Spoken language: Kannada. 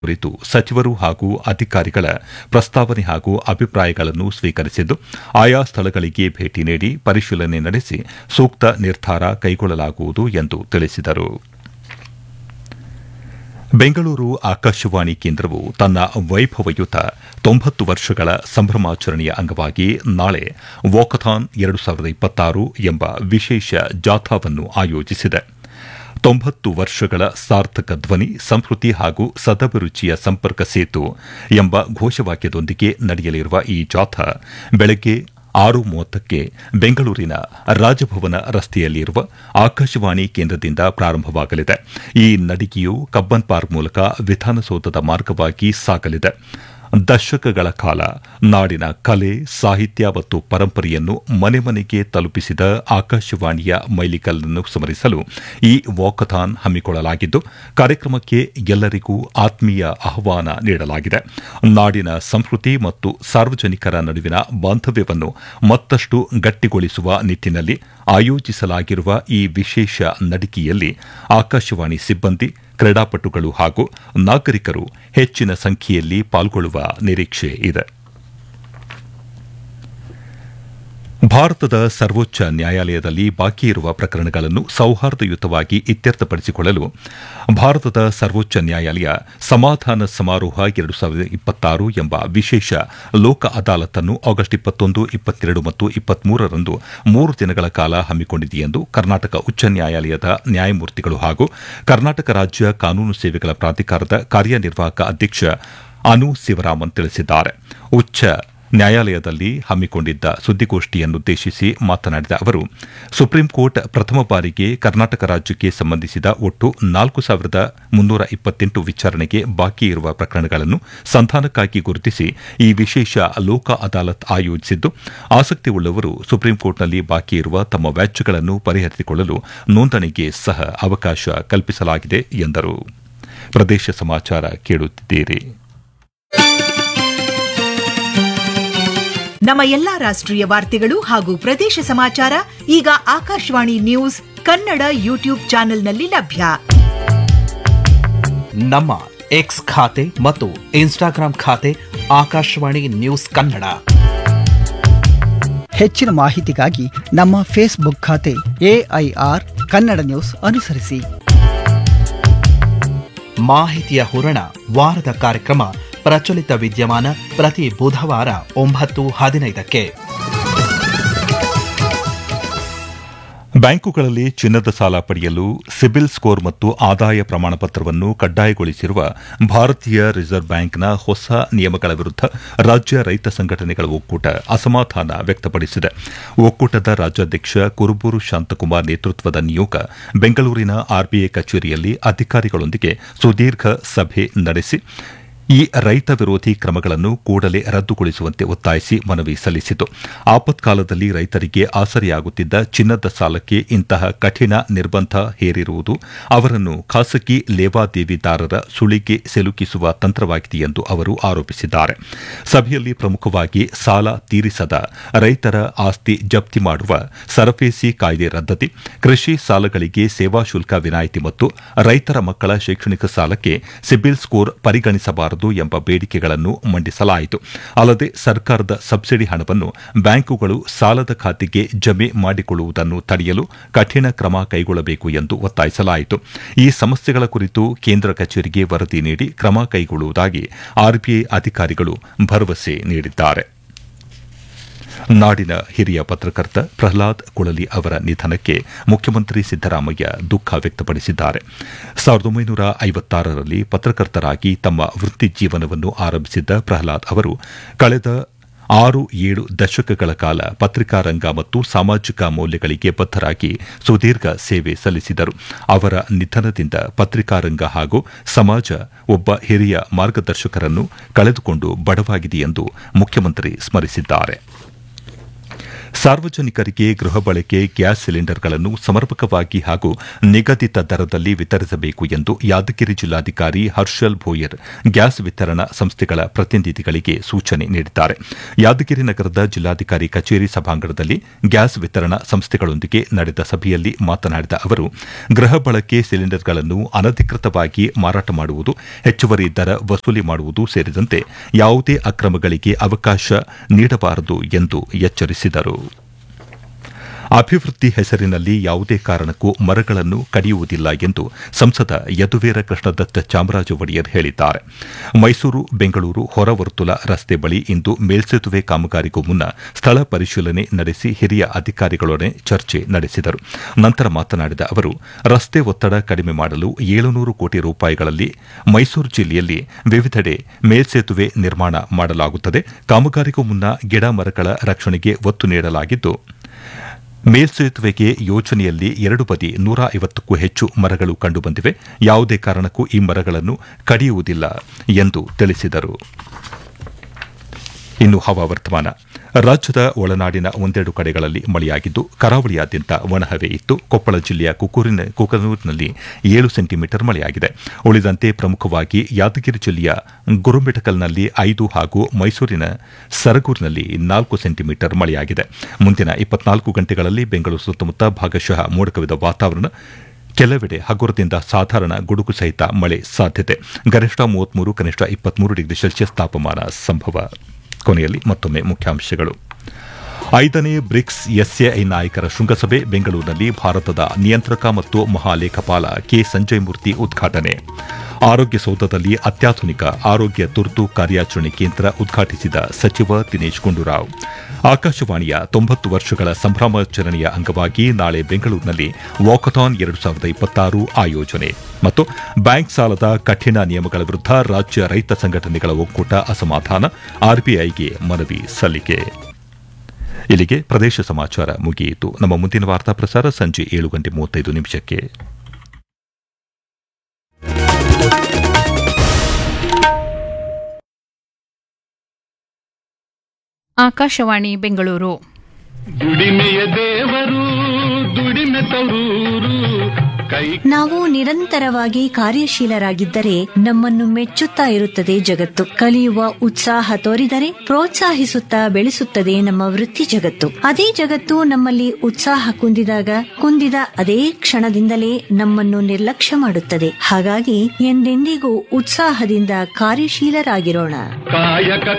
ಕುರಿತು ಸಚಿವರು ಹಾಗೂ ಅಧಿಕಾರಿಗಳ ಪ್ರಸ್ತಾವನೆ ಹಾಗೂ ಅಭಿಪ್ರಾಯಗಳನ್ನು ಸ್ವೀಕರಿಸಿದ್ದು ಆಯಾ ಸ್ಥಳಗಳಿಗೆ ಭೇಟಿ ನೀಡಿ ಪರಿಶೀಲನೆ ನಡೆಸಿ ಸೂಕ್ತ ನಿರ್ಧಾರ ಕೈಗೊಳ್ಳಲಾಗುವುದು ಎಂದು ತಿಳಿಸಿದರು ಬೆಂಗಳೂರು ಆಕಾಶವಾಣಿ ಕೇಂದ್ರವು ತನ್ನ ವೈಭವಯುತ ತೊಂಬತ್ತು ವರ್ಷಗಳ ಸಂಭ್ರಮಾಚರಣೆಯ ಅಂಗವಾಗಿ ನಾಳೆ ವಾಕಥಾನ್ ಎರಡು ಸಾವಿರದ ಇಪ್ಪತ್ತಾರು ಎಂಬ ವಿಶೇಷ ಜಾಥಾವನ್ನು ಆಯೋಜಿಸಿದೆ ತೊಂಬತ್ತು ವರ್ಷಗಳ ಸಾರ್ಥಕ ಧ್ವನಿ ಸಂಸ್ಕೃತಿ ಹಾಗೂ ಸದಭಿರುಚಿಯ ಸಂಪರ್ಕ ಸೇತು ಎಂಬ ಘೋಷವಾಕ್ಯದೊಂದಿಗೆ ನಡೆಯಲಿರುವ ಈ ಜಾಥಾ ಬೆಳಗ್ಗೆ ಆರು ಮೂವತ್ತಕ್ಕೆ ಬೆಂಗಳೂರಿನ ರಾಜಭವನ ರಸ್ತೆಯಲ್ಲಿರುವ ಆಕಾಶವಾಣಿ ಕೇಂದ್ರದಿಂದ ಪ್ರಾರಂಭವಾಗಲಿದೆ ಈ ನಡಿಗೆಯು ಕಬ್ಬನ್ ಪಾರ್ಕ್ ಮೂಲಕ ವಿಧಾನಸೌಧದ ಮಾರ್ಗವಾಗಿ ಸಾಗಲಿದೆ ದಶಕಗಳ ಕಾಲ ನಾಡಿನ ಕಲೆ ಸಾಹಿತ್ಯ ಮತ್ತು ಪರಂಪರೆಯನ್ನು ಮನೆ ಮನೆಗೆ ತಲುಪಿಸಿದ ಆಕಾಶವಾಣಿಯ ಮೈಲಿಗಲ್ಲನ್ನು ಸ್ಮರಿಸಲು ಈ ವಾಕಥಾನ್ ಹಮ್ಮಿಕೊಳ್ಳಲಾಗಿದ್ದು ಕಾರ್ಯಕ್ರಮಕ್ಕೆ ಎಲ್ಲರಿಗೂ ಆತ್ಮೀಯ ಆಹ್ವಾನ ನೀಡಲಾಗಿದೆ ನಾಡಿನ ಸಂಸ್ಕೃತಿ ಮತ್ತು ಸಾರ್ವಜನಿಕರ ನಡುವಿನ ಬಾಂಧವ್ಯವನ್ನು ಮತ್ತಷ್ಟು ಗಟ್ಟಿಗೊಳಿಸುವ ನಿಟ್ಟಿನಲ್ಲಿ ಆಯೋಜಿಸಲಾಗಿರುವ ಈ ವಿಶೇಷ ನಡಿಗೆಯಲ್ಲಿ ಆಕಾಶವಾಣಿ ಸಿಬ್ಬಂದಿ ಕ್ರೀಡಾಪಟುಗಳು ಹಾಗೂ ನಾಗರಿಕರು ಹೆಚ್ಚಿನ ಸಂಖ್ಯೆಯಲ್ಲಿ ಪಾಲ್ಗೊಳ್ಳುವ ನಿರೀಕ್ಷೆ ಇದೆ ಭಾರತದ ಸರ್ವೋಚ್ಚ ನ್ಯಾಯಾಲಯದಲ್ಲಿ ಬಾಕಿ ಇರುವ ಪ್ರಕರಣಗಳನ್ನು ಸೌಹಾರ್ದಯುತವಾಗಿ ಇತ್ಯರ್ಥಪಡಿಸಿಕೊಳ್ಳಲು ಭಾರತದ ಸರ್ವೋಚ್ಚ ನ್ಯಾಯಾಲಯ ಸಮಾಧಾನ ಸಮಾರೋಹ ಎರಡು ಸಾವಿರದ ಇಪ್ಪತ್ತಾರು ಎಂಬ ವಿಶೇಷ ಲೋಕ ಅದಾಲತ್ನ್ನು ಆಗಸ್ಟ್ ಇಪ್ಪತ್ತೊಂದು ಇಪ್ಪತ್ತೆರಡು ಮತ್ತು ಇಪ್ಪತ್ಮೂರರಂದು ಮೂರು ದಿನಗಳ ಕಾಲ ಹಮ್ಮಿಕೊಂಡಿದೆ ಎಂದು ಕರ್ನಾಟಕ ಉಚ್ಚ ನ್ಯಾಯಾಲಯದ ನ್ಯಾಯಮೂರ್ತಿಗಳು ಹಾಗೂ ಕರ್ನಾಟಕ ರಾಜ್ಯ ಕಾನೂನು ಸೇವೆಗಳ ಪ್ರಾಧಿಕಾರದ ಕಾರ್ಯನಿರ್ವಾಹಕ ಅಧ್ಯಕ್ಷ ಅನು ಶಿವರಾಮನ್ ತಿಳಿಸಿದ್ದಾರೆ ಉಚ್ಚ ನ್ಯಾಯಾಲಯದಲ್ಲಿ ಹಮ್ಮಿಕೊಂಡಿದ್ದ ಸುದ್ದಿಗೋಷ್ಠಿಯನ್ನುದ್ದೇಶಿಸಿ ಮಾತನಾಡಿದ ಅವರು ಸುಪ್ರೀಂ ಕೋರ್ಟ್ ಪ್ರಥಮ ಬಾರಿಗೆ ಕರ್ನಾಟಕ ರಾಜ್ಯಕ್ಕೆ ಸಂಬಂಧಿಸಿದ ಒಟ್ಟು ನಾಲ್ಕು ಸಾವಿರದ ಮುನ್ನೂರ ಇಪ್ಪತ್ತೆಂಟು ವಿಚಾರಣೆಗೆ ಬಾಕಿ ಇರುವ ಪ್ರಕರಣಗಳನ್ನು ಸಂಧಾನಕ್ಕಾಗಿ ಗುರುತಿಸಿ ಈ ವಿಶೇಷ ಲೋಕ ಅದಾಲತ್ ಆಯೋಜಿಸಿದ್ದು ಆಸಕ್ತಿ ಉಳ್ಳವರು ಸುಪ್ರೀಂ ಕೋರ್ಟ್ನಲ್ಲಿ ಬಾಕಿ ಇರುವ ತಮ್ಮ ವ್ಯಾಜ್ಯಗಳನ್ನು ಪರಿಹರಿಸಿಕೊಳ್ಳಲು ನೋಂದಣಿಗೆ ಸಹ ಅವಕಾಶ ಕಲ್ಪಿಸಲಾಗಿದೆ ಎಂದರು ಪ್ರದೇಶ ಸಮಾಚಾರ ಕೇಳುತ್ತಿದ್ದೀರಿ ನಮ್ಮ ಎಲ್ಲಾ ರಾಷ್ಟ್ರೀಯ ವಾರ್ತೆಗಳು ಹಾಗೂ ಪ್ರದೇಶ ಸಮಾಚಾರ ಈಗ ಆಕಾಶವಾಣಿ ನ್ಯೂಸ್ ಕನ್ನಡ ಯೂಟ್ಯೂಬ್ ಚಾನೆಲ್ನಲ್ಲಿ ಲಭ್ಯ ನಮ್ಮ ಎಕ್ಸ್ ಖಾತೆ ಮತ್ತು ಇನ್ಸ್ಟಾಗ್ರಾಂ ಖಾತೆ ಆಕಾಶವಾಣಿ ನ್ಯೂಸ್ ಕನ್ನಡ ಹೆಚ್ಚಿನ ಮಾಹಿತಿಗಾಗಿ ನಮ್ಮ ಫೇಸ್ಬುಕ್ ಖಾತೆ ಎಐಆರ್ ಕನ್ನಡ ನ್ಯೂಸ್ ಅನುಸರಿಸಿ ಮಾಹಿತಿಯ ಹೂರಣ ವಾರದ ಕಾರ್ಯಕ್ರಮ ಪ್ರಚಲಿತ ವಿದ್ಯಮಾನ ಪ್ರತಿ ಬುಧವಾರ ಒಂಬತ್ತು ಹದಿನೈದಕ್ಕೆ ಬ್ಯಾಂಕುಗಳಲ್ಲಿ ಚಿನ್ನದ ಸಾಲ ಪಡೆಯಲು ಸಿಬಿಲ್ ಸ್ಕೋರ್ ಮತ್ತು ಆದಾಯ ಪ್ರಮಾಣ ಪತ್ರವನ್ನು ಕಡ್ಡಾಯಗೊಳಿಸಿರುವ ಭಾರತೀಯ ರಿಸರ್ವ್ ಬ್ಯಾಂಕ್ನ ಹೊಸ ನಿಯಮಗಳ ವಿರುದ್ಧ ರಾಜ್ಯ ರೈತ ಸಂಘಟನೆಗಳ ಒಕ್ಕೂಟ ಅಸಮಾಧಾನ ವ್ಯಕ್ತಪಡಿಸಿದೆ ಒಕ್ಕೂಟದ ರಾಜ್ಯಾಧ್ಯಕ್ಷ ಕುರುಬೂರು ಶಾಂತಕುಮಾರ್ ನೇತೃತ್ವದ ನಿಯೋಗ ಬೆಂಗಳೂರಿನ ಆರ್ಬಿಐ ಕಚೇರಿಯಲ್ಲಿ ಅಧಿಕಾರಿಗಳೊಂದಿಗೆ ಸುದೀರ್ಘ ಸಭೆ ನಡೆಸಿ ಈ ರೈತ ವಿರೋಧಿ ಕ್ರಮಗಳನ್ನು ಕೂಡಲೇ ರದ್ದುಗೊಳಿಸುವಂತೆ ಒತ್ತಾಯಿಸಿ ಮನವಿ ಸಲ್ಲಿಸಿತು ಆಪತ್ಕಾಲದಲ್ಲಿ ರೈತರಿಗೆ ಆಸರೆಯಾಗುತ್ತಿದ್ದ ಚಿನ್ನದ ಸಾಲಕ್ಕೆ ಇಂತಹ ಕಠಿಣ ನಿರ್ಬಂಧ ಹೇರಿರುವುದು ಅವರನ್ನು ಖಾಸಗಿ ಲೇವಾದೇವಿದಾರರ ಸುಳಿಗೆ ಸಿಲುಕಿಸುವ ತಂತ್ರವಾಗಿದೆ ಎಂದು ಅವರು ಆರೋಪಿಸಿದ್ದಾರೆ ಸಭೆಯಲ್ಲಿ ಪ್ರಮುಖವಾಗಿ ಸಾಲ ತೀರಿಸದ ರೈತರ ಆಸ್ತಿ ಜಪ್ತಿ ಮಾಡುವ ಸರಫೇಸಿ ಕಾಯ್ದೆ ರದ್ದತಿ ಕೃಷಿ ಸಾಲಗಳಿಗೆ ಸೇವಾ ಶುಲ್ಕ ವಿನಾಯಿತಿ ಮತ್ತು ರೈತರ ಮಕ್ಕಳ ಶೈಕ್ಷಣಿಕ ಸಾಲಕ್ಕೆ ಸಿಬಿಲ್ ಸ್ಕೋರ್ ಪರಿಗಣಿಸಬಾರದು ಎಂಬ ಬೇಡಿಕೆಗಳನ್ನು ಮಂಡಿಸಲಾಯಿತು ಅಲ್ಲದೆ ಸರ್ಕಾರದ ಸಬ್ಸಿಡಿ ಹಣವನ್ನು ಬ್ಯಾಂಕುಗಳು ಸಾಲದ ಖಾತೆಗೆ ಜಮೆ ಮಾಡಿಕೊಳ್ಳುವುದನ್ನು ತಡೆಯಲು ಕಠಿಣ ಕ್ರಮ ಕೈಗೊಳ್ಳಬೇಕು ಎಂದು ಒತ್ತಾಯಿಸಲಾಯಿತು ಈ ಸಮಸ್ಯೆಗಳ ಕುರಿತು ಕೇಂದ್ರ ಕಚೇರಿಗೆ ವರದಿ ನೀಡಿ ಕ್ರಮ ಕೈಗೊಳ್ಳುವುದಾಗಿ ಆರ್ಬಿಐ ಅಧಿಕಾರಿಗಳು ಭರವಸೆ ನೀಡಿದ್ದಾರೆ ನಾಡಿನ ಹಿರಿಯ ಪತ್ರಕರ್ತ ಪ್ರಹ್ಲಾದ್ ಕುಳಲಿ ಅವರ ನಿಧನಕ್ಕೆ ಮುಖ್ಯಮಂತ್ರಿ ಸಿದ್ದರಾಮಯ್ಯ ದುಃಖ ವ್ಯಕ್ತಪಡಿಸಿದ್ದಾರೆ ಸಾವಿರದ ಒಂಬೈನೂರ ಐವತ್ತಾರರಲ್ಲಿ ಪತ್ರಕರ್ತರಾಗಿ ತಮ್ಮ ವೃತ್ತಿ ಜೀವನವನ್ನು ಆರಂಭಿಸಿದ್ದ ಪ್ರಹ್ಲಾದ್ ಅವರು ಕಳೆದ ಆರು ಏಳು ದಶಕಗಳ ಕಾಲ ಪತ್ರಿಕಾ ರಂಗ ಮತ್ತು ಸಾಮಾಜಿಕ ಮೌಲ್ಯಗಳಿಗೆ ಬದ್ಧರಾಗಿ ಸುದೀರ್ಘ ಸೇವೆ ಸಲ್ಲಿಸಿದರು ಅವರ ನಿಧನದಿಂದ ಪತ್ರಿಕಾ ರಂಗ ಹಾಗೂ ಸಮಾಜ ಒಬ್ಬ ಹಿರಿಯ ಮಾರ್ಗದರ್ಶಕರನ್ನು ಕಳೆದುಕೊಂಡು ಬಡವಾಗಿದೆ ಎಂದು ಮುಖ್ಯಮಂತ್ರಿ ಸ್ಮರಿಸಿದ್ದಾರೆ ಸಾರ್ವಜನಿಕರಿಗೆ ಗೃಹ ಬಳಕೆ ಗ್ಯಾಸ್ ಸಿಲಿಂಡರ್ಗಳನ್ನು ಸಮರ್ಪಕವಾಗಿ ಹಾಗೂ ನಿಗದಿತ ದರದಲ್ಲಿ ವಿತರಿಸಬೇಕು ಎಂದು ಯಾದಗಿರಿ ಜಿಲ್ಲಾಧಿಕಾರಿ ಹರ್ಷಲ್ ಭೋಯರ್ ಗ್ಯಾಸ್ ವಿತರಣಾ ಸಂಸ್ಥೆಗಳ ಪ್ರತಿನಿಧಿಗಳಿಗೆ ಸೂಚನೆ ನೀಡಿದ್ದಾರೆ ಯಾದಗಿರಿ ನಗರದ ಜಿಲ್ಲಾಧಿಕಾರಿ ಕಚೇರಿ ಸಭಾಂಗಣದಲ್ಲಿ ಗ್ಯಾಸ್ ವಿತರಣಾ ಸಂಸ್ಥೆಗಳೊಂದಿಗೆ ನಡೆದ ಸಭೆಯಲ್ಲಿ ಮಾತನಾಡಿದ ಅವರು ಗೃಹ ಬಳಕೆ ಸಿಲಿಂಡರ್ಗಳನ್ನು ಅನಧಿಕೃತವಾಗಿ ಮಾರಾಟ ಮಾಡುವುದು ಹೆಚ್ಚುವರಿ ದರ ವಸೂಲಿ ಮಾಡುವುದು ಸೇರಿದಂತೆ ಯಾವುದೇ ಅಕ್ರಮಗಳಿಗೆ ಅವಕಾಶ ನೀಡಬಾರದು ಎಂದು ಎಚ್ಚರಿಸಿದರು ಅಭಿವೃದ್ಧಿ ಹೆಸರಿನಲ್ಲಿ ಯಾವುದೇ ಕಾರಣಕ್ಕೂ ಮರಗಳನ್ನು ಕಡಿಯುವುದಿಲ್ಲ ಎಂದು ಸಂಸದ ಯದುವೀರ ಕೃಷ್ಣದತ್ತ ಚಾಮರಾಜ ಒಡೆಯರ್ ಹೇಳಿದ್ದಾರೆ ಮೈಸೂರು ಬೆಂಗಳೂರು ಹೊರವರ್ತುಲ ರಸ್ತೆ ಬಳಿ ಇಂದು ಮೇಲ್ಸೇತುವೆ ಕಾಮಗಾರಿಗೂ ಮುನ್ನ ಸ್ಥಳ ಪರಿಶೀಲನೆ ನಡೆಸಿ ಹಿರಿಯ ಅಧಿಕಾರಿಗಳೊಡನೆ ಚರ್ಚೆ ನಡೆಸಿದರು ನಂತರ ಮಾತನಾಡಿದ ಅವರು ರಸ್ತೆ ಒತ್ತಡ ಕಡಿಮೆ ಮಾಡಲು ಏಳುನೂರು ಕೋಟಿ ರೂಪಾಯಿಗಳಲ್ಲಿ ಮೈಸೂರು ಜಿಲ್ಲೆಯಲ್ಲಿ ವಿವಿಧೆಡೆ ಮೇಲ್ಸೇತುವೆ ನಿರ್ಮಾಣ ಮಾಡಲಾಗುತ್ತದೆ ಕಾಮಗಾರಿಗೂ ಮುನ್ನ ಗಿಡ ಮರಗಳ ರಕ್ಷಣೆಗೆ ಒತ್ತು ನೀಡಲಾಗಿದ್ದು ಮೇಲ್ಸೇತುವೆಗೆ ಯೋಜನೆಯಲ್ಲಿ ಎರಡು ಬದಿ ನೂರ ಐವತ್ತಕ್ಕೂ ಹೆಚ್ಚು ಮರಗಳು ಕಂಡುಬಂದಿವೆ ಯಾವುದೇ ಕಾರಣಕ್ಕೂ ಈ ಮರಗಳನ್ನು ಕಡಿಯುವುದಿಲ್ಲ ಎಂದು ತಿಳಿಸಿದರು ಇನ್ನು ಹವಾವರ್ತಮಾನ ರಾಜ್ಯದ ಒಳನಾಡಿನ ಒಂದೆರಡು ಕಡೆಗಳಲ್ಲಿ ಮಳೆಯಾಗಿದ್ದು ಕರಾವಳಿಯಾದ್ಯಂತ ಒಣಹವೆ ಇತ್ತು ಕೊಪ್ಪಳ ಜಿಲ್ಲೆಯ ಕುಕೂರಿನ ಕುಕನೂರಿನಲ್ಲಿ ಏಳು ಸೆಂಟಿಮೀಟರ್ ಮಳೆಯಾಗಿದೆ ಉಳಿದಂತೆ ಪ್ರಮುಖವಾಗಿ ಯಾದಗಿರಿ ಜಿಲ್ಲೆಯ ಗುರುಮಿಠಕಲ್ನಲ್ಲಿ ಐದು ಹಾಗೂ ಮೈಸೂರಿನ ಸರಗೂರಿನಲ್ಲಿ ನಾಲ್ಕು ಸೆಂಟಿಮೀಟರ್ ಮಳೆಯಾಗಿದೆ ಮುಂದಿನ ಇಪ್ಪತ್ನಾಲ್ಕು ಗಂಟೆಗಳಲ್ಲಿ ಬೆಂಗಳೂರು ಸುತ್ತಮುತ್ತ ಭಾಗಶಃ ಮೋಡಕವಿದ ವಾತಾವರಣ ಕೆಲವೆಡೆ ಹಗುರದಿಂದ ಸಾಧಾರಣ ಗುಡುಗು ಸಹಿತ ಮಳೆ ಸಾಧ್ಯತೆ ಗರಿಷ್ಠ ಮೂವತ್ಮೂರು ಕನಿಷ್ಠ ಇಪ್ಪತ್ಮೂರು ಡಿಗ್ರಿ ಸೆಲ್ಸಿಯಸ್ ತಾಪಮಾನ ಸಂಭವ ಕೊನೆಯಲ್ಲಿ ಮತ್ತೊಮ್ಮೆ ಮುಖ್ಯಾಂಶಗಳು ಐದನೇ ಬ್ರಿಕ್ಸ್ ಎಸ್ಎಐ ನಾಯಕರ ಶೃಂಗಸಭೆ ಬೆಂಗಳೂರಿನಲ್ಲಿ ಭಾರತದ ನಿಯಂತ್ರಕ ಮತ್ತು ಮಹಾಲೇಖಪಾಲ ಕೆ ಸಂಜಯ್ ಮೂರ್ತಿ ಉದ್ಘಾಟನೆ ಆರೋಗ್ಯ ಸೌಧದಲ್ಲಿ ಅತ್ಯಾಧುನಿಕ ಆರೋಗ್ಯ ತುರ್ತು ಕಾರ್ಯಾಚರಣೆ ಕೇಂದ್ರ ಉದ್ಘಾಟಿಸಿದ ಸಚಿವ ದಿನೇಶ್ ಗುಂಡೂರಾವ್ ಆಕಾಶವಾಣಿಯ ತೊಂಬತ್ತು ವರ್ಷಗಳ ಸಂಭ್ರಮಾಚರಣೆಯ ಅಂಗವಾಗಿ ನಾಳೆ ಬೆಂಗಳೂರಿನಲ್ಲಿ ವಾಕಥಾನ್ ಎರಡು ಸಾವಿರದ ಇಪ್ಪತ್ತಾರು ಆಯೋಜನೆ ಮತ್ತು ಬ್ಯಾಂಕ್ ಸಾಲದ ಕಠಿಣ ನಿಯಮಗಳ ವಿರುದ್ಧ ರಾಜ್ಯ ರೈತ ಸಂಘಟನೆಗಳ ಒಕ್ಕೂಟ ಅಸಮಾಧಾನ ಆರ್ಬಿಐಗೆ ಮನವಿ ಸಲ್ಲಿಕೆ ಇಲ್ಲಿಗೆ ಪ್ರದೇಶ ಸಮಾಚಾರ ಮುಗಿಯಿತು ನಮ್ಮ ಮುಂದಿನ ವಾರ್ತಾ ಪ್ರಸಾರ ಸಂಜೆ ಏಳು ಗಂಟೆ ಮೂವತ್ತೈದು ನಿಮಿಷಕ್ಕೆ ಆಕಾಶವಾಣಿ ಬೆಂಗಳೂರು ದುಡಿಮೆಯ ದೇವರು ದುಡಿಮೆ ತರೂರು ಕೈ ನಾವು ನಿರಂತರವಾಗಿ ಕಾರ್ಯಶೀಲರಾಗಿದ್ದರೆ ನಮ್ಮನ್ನು ಮೆಚ್ಚುತ್ತಾ ಇರುತ್ತದೆ ಜಗತ್ತು ಕಲಿಯುವ ಉತ್ಸಾಹ ತೋರಿದರೆ ಪ್ರೋತ್ಸಾಹಿಸುತ್ತಾ ಬೆಳೆಸುತ್ತದೆ ನಮ್ಮ ವೃತ್ತಿ ಜಗತ್ತು ಅದೇ ಜಗತ್ತು ನಮ್ಮಲ್ಲಿ ಉತ್ಸಾಹ ಕುಂದಿದಾಗ ಕುಂದಿದ ಅದೇ ಕ್ಷಣದಿಂದಲೇ ನಮ್ಮನ್ನು ನಿರ್ಲಕ್ಷ್ಯ ಮಾಡುತ್ತದೆ ಹಾಗಾಗಿ ಎಂದೆಂದಿಗೂ ಉತ್ಸಾಹದಿಂದ ಕಾರ್ಯಶೀಲರಾಗಿರೋಣ ಕಾಯಕ